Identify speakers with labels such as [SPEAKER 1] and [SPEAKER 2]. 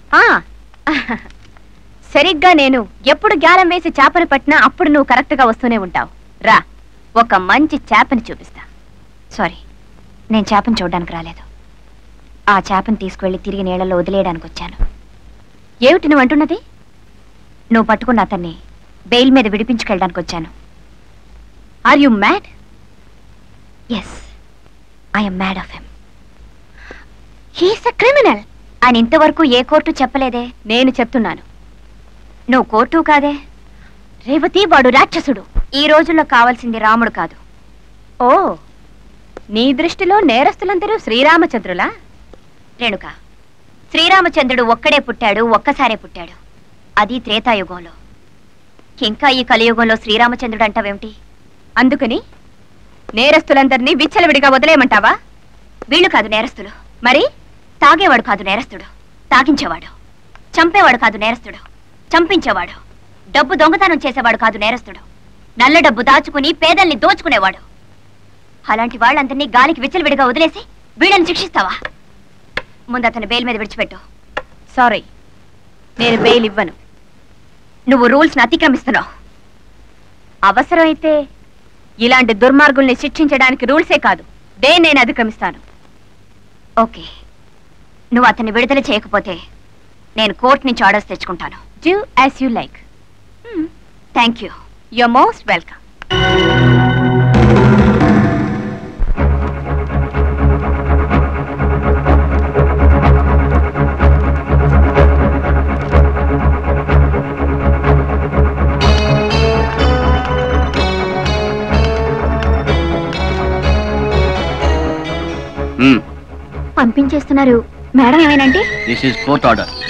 [SPEAKER 1] ఆ, సరిగ్గా నేను ఎప్పుడు గ్యాలం వేసి చేపను పట్టినా అప్పుడు నువ్వు కరెక్ట్గా వస్తూనే ఉంటావు రా ఒక మంచి చేపని చూపిస్తా
[SPEAKER 2] సారీ నేను చేపను చూడడానికి రాలేదు ఆ చేపను తీసుకువెళ్ళి తిరిగి నీళ్ళలో వదిలేయడానికి వచ్చాను
[SPEAKER 1] ఏమిటి నువ్వు అంటున్నది
[SPEAKER 2] నువ్వు పట్టుకున్న అతన్ని బెయిల్ మీద విడిపించుకెళ్ళడానికి వచ్చాను
[SPEAKER 1] are you mad
[SPEAKER 2] yes I'm mad of him
[SPEAKER 1] he's a criminal
[SPEAKER 2] ఆయన ఇంతవరకు ఏ కోర్టు చెప్పలేదే
[SPEAKER 1] నేను చెప్తున్నాను
[SPEAKER 2] నువ్వు కోర్టు కాదే
[SPEAKER 1] రేవతి వాడు రాక్షసుడు
[SPEAKER 2] ఈ రోజుల్లో కావాల్సింది రాముడు కాదు
[SPEAKER 1] ఓ నీ దృష్టిలో నేరస్తులందరూ శ్రీరామచంద్రులా
[SPEAKER 2] రేణుక శ్రీరామచంద్రుడు ఒక్కడే పుట్టాడు ఒక్కసారే పుట్టాడు అది త్రేతాయుగంలో ఇంకా ఈ కలియుగంలో శ్రీరామచంద్రుడు అంటావేమిటి
[SPEAKER 1] అందుకని నేరస్తులందరినీ విచ్చలవిడిగా వదిలేయమంటావా
[SPEAKER 2] వీళ్ళు కాదు నేరస్తులు
[SPEAKER 1] మరి
[SPEAKER 2] తాగేవాడు కాదు నేరస్తుడు తాగించేవాడు చంపేవాడు కాదు నేరస్తుడు చంపించేవాడు డబ్బు దొంగతనం చేసేవాడు కాదు నేరస్తుడు నల్ల డబ్బు దాచుకుని పేదల్ని దోచుకునేవాడు అలాంటి వాళ్ళందరినీ గాలికి విచ్చలవిడిగా వదిలేసి వీళ్ళని శిక్షిస్తావా ముందు అతని బెయిల్ మీద విడిచిపెట్టు
[SPEAKER 1] సారీ నేను బెయిల్ ఇవ్వను
[SPEAKER 2] నువ్వు రూల్స్ని అతిక్రమిస్తున్నావు
[SPEAKER 1] అవసరమైతే ఇలాంటి దుర్మార్గుల్ని శిక్షించడానికి రూల్సే కాదు దే నేను అధిగమిస్తాను
[SPEAKER 2] ఓకే నువ్వు అతన్ని విడుదల చేయకపోతే నేను కోర్టు నుంచి ఆర్డర్స్ తెచ్చుకుంటాను
[SPEAKER 1] do as you like
[SPEAKER 2] thank you
[SPEAKER 1] you're most welcome
[SPEAKER 2] పంపించేస్తున్నారు మేడం ఏమేనంటే
[SPEAKER 3] దిస్ ఈస్ కోర్ట్ ఆర్డర్